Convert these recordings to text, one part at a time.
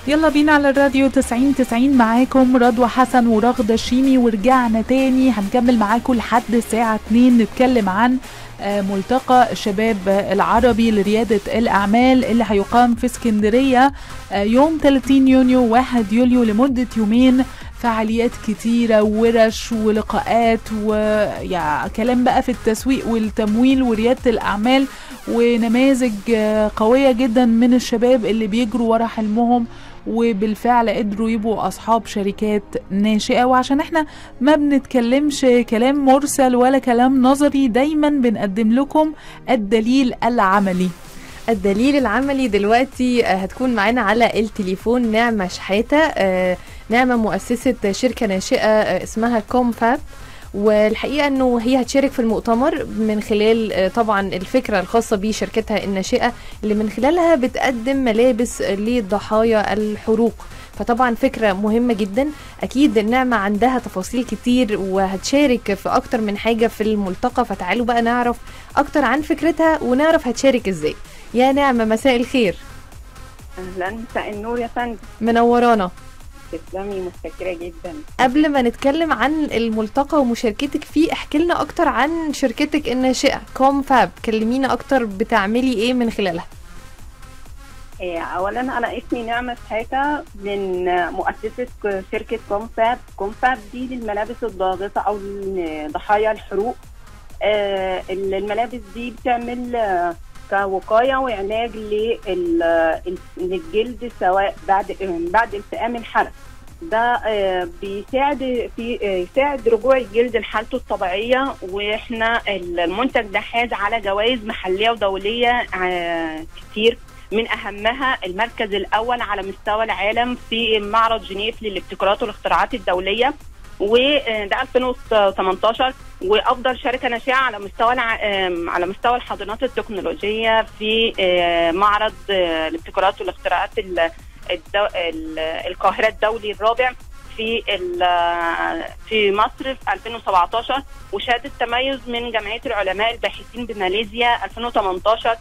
يلا بينا على الراديو 90 90 معاكم رضوى حسن ورغدة الشيمي ورجعنا تاني هنكمل معاكم لحد الساعة 2 نتكلم عن آه، ملتقى الشباب العربي لريادة الأعمال اللي هيقام في اسكندرية آه، يوم 30 يونيو 1 يوليو لمدة يومين فعاليات كتيرة وورش ولقاءات ويا كلام بقى في التسويق والتمويل وريادة الأعمال ونماذج آه، قوية جدا من الشباب اللي بيجروا ورا حلمهم وبالفعل قدروا يبقوا أصحاب شركات ناشئة وعشان احنا ما بنتكلمش كلام مرسل ولا كلام نظري دايما بنقدم لكم الدليل العملي الدليل العملي دلوقتي آه، هتكون معانا على التليفون نعمة شحاتة آه، نعمة مؤسسة شركة ناشئة آه، اسمها كومفاب والحقيقة انه هي هتشارك في المؤتمر من خلال آه، طبعا الفكرة الخاصة بشركتها الناشئة اللي من خلالها بتقدم ملابس لضحايا الحروق فطبعا فكرة مهمة جدا أكيد النعمة عندها تفاصيل كتير وهتشارك في أكتر من حاجة في الملتقى فتعالوا بقى نعرف أكتر عن فكرتها ونعرف هتشارك إزاي يا نعمة مساء الخير اهلا مساء النور يا فندم منورانا تسلمي متشكره جدا قبل ما نتكلم عن الملتقى ومشاركتك فيه احكي لنا اكتر عن شركتك الناشئه كوم فاب كلمينا اكتر بتعملي ايه من خلالها إيه، اولا انا اسمي نعمه شحاته من مؤسسه شركه كومفاب كومفاب دي للملابس الضاغطه او ضحايا الحروق آه، الملابس دي بتعمل آه، كوقايه وعلاج لل- للجلد سواء بعد بعد التئام الحرق ده آه، بيساعد في آه، يساعد رجوع الجلد لحالته الطبيعيه واحنا المنتج ده حاز على جوائز محليه ودوليه آه، كتير من اهمها المركز الاول على مستوى العالم في معرض جنيف للابتكارات والاختراعات الدوليه وده 2018 وافضل شركه ناشئه على مستوى الع... آم، على مستوى الحاضنات التكنولوجيه في آه، معرض آه، الابتكارات والاختراعات ال... الدو... ال... القاهره الدولي الرابع في ال... في مصر في 2017 وشهاده تميز من جمعيه العلماء الباحثين بماليزيا 2018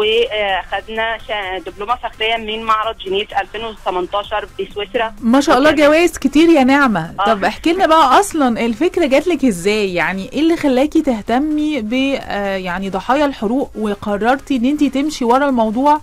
وخدنا شا- دبلومه فخريه من معرض جنيف 2018 بسويسرا ما شاء الله وكان- جوائز كتير يا نعمة آه. طب احكي لنا بقى اصلا الفكرة جاتلك ازاي يعني ايه اللي خلاكي تهتمي ب آه، يعني ضحايا الحروق وقررتي ان انت تمشي ورا الموضوع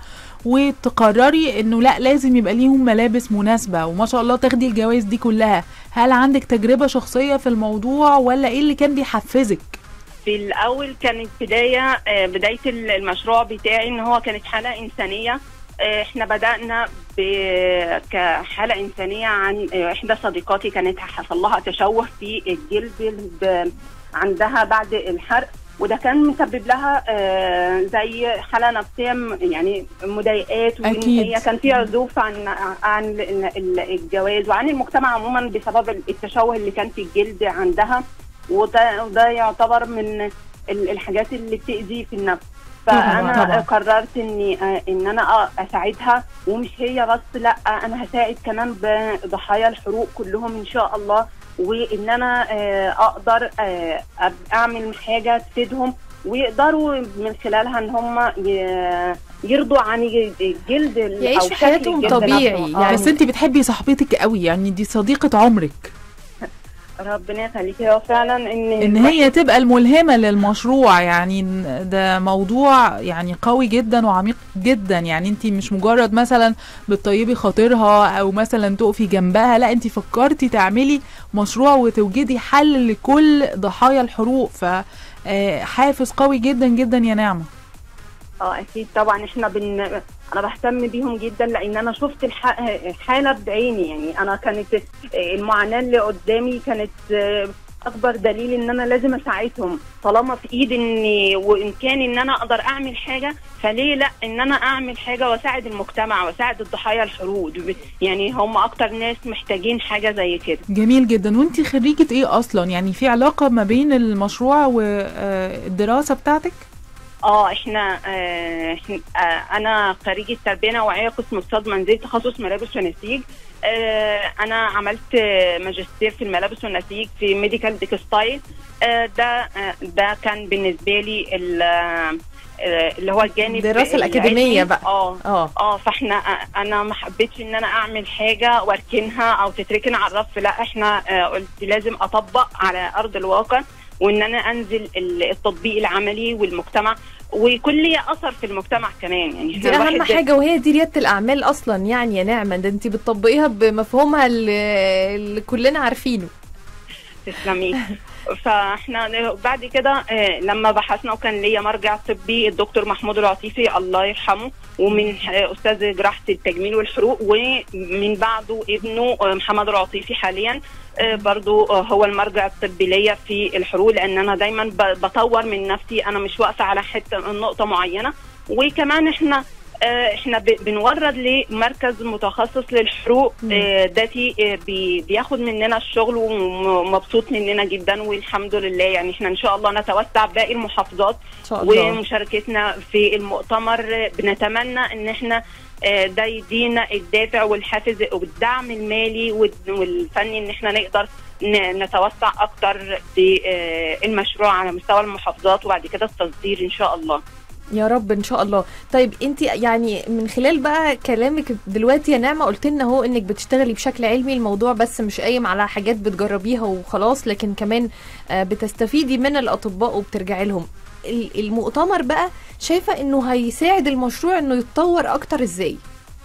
وتقرري انه لا لازم يبقى ليهم ملابس مناسبة وما شاء الله تاخدي الجوائز دي كلها هل عندك تجربة شخصية في الموضوع ولا ايه اللي كان بيحفزك في الاول كانت بدايه آه، بدايه المشروع بتاعي ان هو كانت حاله انسانيه آه، احنا بدانا ب- كحاله انسانيه عن آه، احدى صديقاتي كانت حصل لها تشوه في الجلد ب- عندها بعد الحرق وده كان مسبب لها آه، زي حاله نفسيه م- يعني مضايقات وان أكيد. هي كان في عزوف عن عن ال- ال- الجواز وعن المجتمع عموما بسبب التشوه اللي كان في الجلد عندها وده وده يعتبر من ال- الحاجات اللي بتأذي في النفس طبعاً، فانا طبعاً. قررت اني آه، ان انا آه، اساعدها ومش هي بس لا انا هساعد كمان بضحايا الحروق كلهم ان شاء الله وان انا آه، اقدر آه، أب- اعمل حاجه تفيدهم ويقدروا من خلالها ان هم ي- يرضوا عن الجلد ال- يعيشوا أو شكل حياتهم الجلد طبيعي، نفسه. آه. يعني بس انت بتحبي صاحبتك قوي يعني دي صديقة عمرك ربنا يخليك هو فعلا ان ان هي تبقى الملهمة للمشروع يعني ده موضوع يعني قوي جدا وعميق جدا يعني انت مش مجرد مثلا بتطيبي خاطرها او مثلا تقفي جنبها لا انت فكرتي تعملي مشروع وتوجدي حل لكل ضحايا الحروق ف آه، حافز قوي جدا جدا يا نعمة اه اكيد طبعا احنا بن... انا بهتم بيهم جدا لان انا شفت الح... الحاله بعيني يعني انا كانت المعاناه اللي قدامي كانت آه، اكبر دليل ان انا لازم اساعدهم طالما في ايدي اني وامكاني ان انا اقدر اعمل حاجه فليه لا ان انا اعمل حاجه واساعد المجتمع واساعد الضحايا الحروق يعني هم اكتر ناس محتاجين حاجه زي كده جميل جدا وانت خريجة ايه اصلا يعني في علاقة ما بين المشروع والدراسة بتاعتك اه احنا آه إحنا- آه انا خريجة تربية نوعية قسم اقتصاد منزلي تخصص ملابس ونسيج آه انا عملت آه، ماجستير في الملابس والنسيج في ميديكال تكستايل آه ده آه ده كان بالنسبة لي ال- آه، آه، اللي هو الجانب الدراسة الأكاديمية العلمي. بقى. اه اه اه فاحنا انا ما حبيتش ان انا اعمل حاجه واركنها او تتركن على الرف لا احنا آه، قلت لازم اطبق على ارض الواقع وان انا انزل ال- التطبيق العملي والمجتمع ويكون لي اثر في المجتمع كمان يعني دي إحنا اهم الواحد- حاجه وهي دي رياده الاعمال اصلا يعني يا نعمه ده انت بتطبقيها بمفهومها اللي, اللي كلنا عارفينه تسلمي فاحنا بعد كده آه، لما بحثنا وكان ليا مرجع طبي الدكتور محمود العطيفي الله يرحمه ومن آه، استاذ جراحه التجميل والحروق ومن بعده ابنه آه، محمد العطيفي حاليا آه، برضو آه، هو المرجع الطبي ليا في الحروق لان انا دايما ب- بطور من نفسي انا مش واقفه على حته نقطه معينه وكمان احنا آه، احنا ب- بنورد لمركز متخصص للحروق مم. آه، ده في آه، بي- بياخد مننا الشغل ومبسوط مننا جدا والحمد لله يعني احنا ان شاء الله نتوسع باقي المحافظات ان شاء الله ومشاركتنا في المؤتمر آه، بنتمنى ان احنا آه، ده يدينا الدافع والحافز والدعم المالي وال- والفني ان احنا نقدر ن- نتوسع اكتر في آه، المشروع على مستوى المحافظات وبعد كده التصدير ان شاء الله يا رب ان شاء الله طيب انت يعني من خلال بقى كلامك دلوقتي يا نعمه قلت لنا اهو انك بتشتغلي بشكل علمي الموضوع بس مش قايم على حاجات بتجربيها وخلاص لكن كمان آه، بتستفيدي من الاطباء وبترجعي لهم ال- المؤتمر بقى شايفه انه هيساعد المشروع انه يتطور اكتر ازاي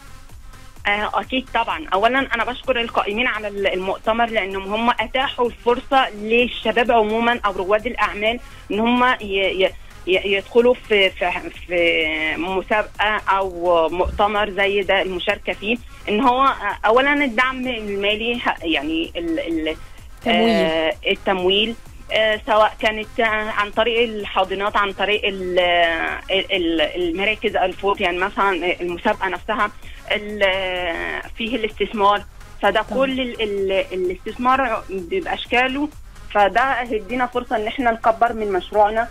آه، اكيد طبعا اولا انا بشكر القائمين على ال- المؤتمر لانهم هم اتاحوا الفرصه للشباب عموما او رواد الاعمال ان هم ي- ي- ي- يدخلوا في في في مسابقه او مؤتمر زي ده المشاركه فيه ان هو آه، اولا الدعم المالي ه- يعني ال ال تمويل آه، التمويل آه، سواء كانت آه، عن طريق الحاضنات عن طريق ال- آه، ال- المراكز الفوت يعني مثلا المسابقه نفسها ال- آه، فيه الاستثمار فده طبعا. كل ال- ال- الاستثمار باشكاله فده هيدينا فرصه ان احنا نكبر من مشروعنا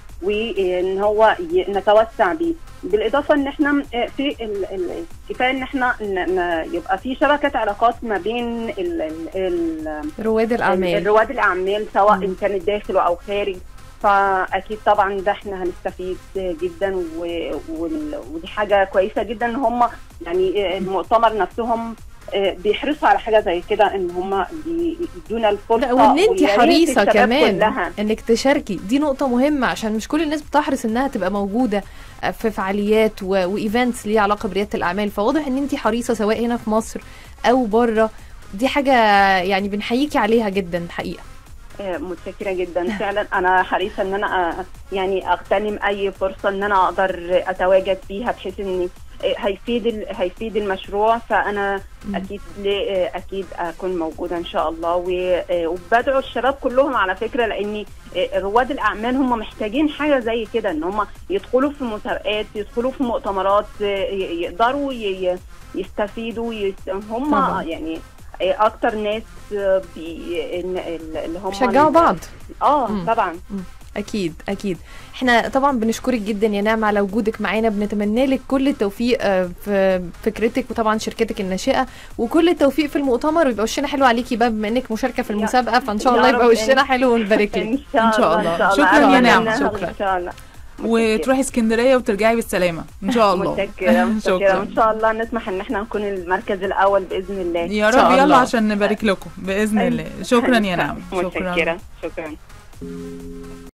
وان هو ي- نتوسع بيه بالاضافه ان احنا في ال- ال- كفايه ان احنا ن- ن- يبقى في شبكه علاقات ما بين ال- ال- ال- رواد الاعمال رواد الاعمال سواء مم. ان كانت داخل او خارج فاكيد طبعا ده احنا هنستفيد جدا و... وال- ودي حاجه كويسه جدا ان هم يعني المؤتمر نفسهم آه، بيحرصوا على حاجه زي كده ان هم بيدونا الفرصه لا وان انت ويا ريت حريصه الشباب كمان كلها. انك تشاركي دي نقطه مهمه عشان مش كل الناس بتحرص انها تبقى موجوده في فعاليات و- وايفنتس ليها علاقه برياده الاعمال فواضح ان انت حريصه سواء هنا في مصر او بره دي حاجه يعني بنحييكي عليها جدا الحقيقه آه، متشكره جدا فعلا انا حريصه ان انا آه، يعني اغتنم اي فرصه ان انا اقدر اتواجد فيها بحيث ان آه، هيفيد ال- هيفيد المشروع فانا مم. اكيد ل- آه، اكيد اكون موجوده ان شاء الله و- آه، وبدعو الشباب كلهم على فكره لان آه، رواد الاعمال هم محتاجين حاجه زي كده ان هم يدخلوا في مسابقات يدخلوا في مؤتمرات آه، ي- يقدروا ي- ي- يستفيدوا يست... هم طبعاً. يعني آه، اكتر ناس آه، بي... إن- اللي هم بيشجعوا بعض اه مم. طبعا اكيد اكيد احنا طبعا بنشكرك جدا يا نعمه على وجودك معانا بنتمنى لك كل التوفيق آه، في فكرتك وطبعا شركتك الناشئه وكل التوفيق في المؤتمر ويبقى وشنا حلو عليكي بقى بما انك مشاركه في يا- المسابقه فان شاء يا الله يبقى رب وشنا حلو ونبارك لك ان شاء إن شاء الله الله. شكراً يا أتمنى نعمة. إنها شكراً. ان شاء الله وتروحي اسكندريه وترجعي بالسلامه ان شاء الله متشكرة متشكرة شكرا وان شاء الله نسمح ان احنا نكون المركز الاول باذن الله يا إن شاء رب يلا الله. عشان نبارك لكم باذن الله شكرا يا نعم شكرا متشكرة شكرا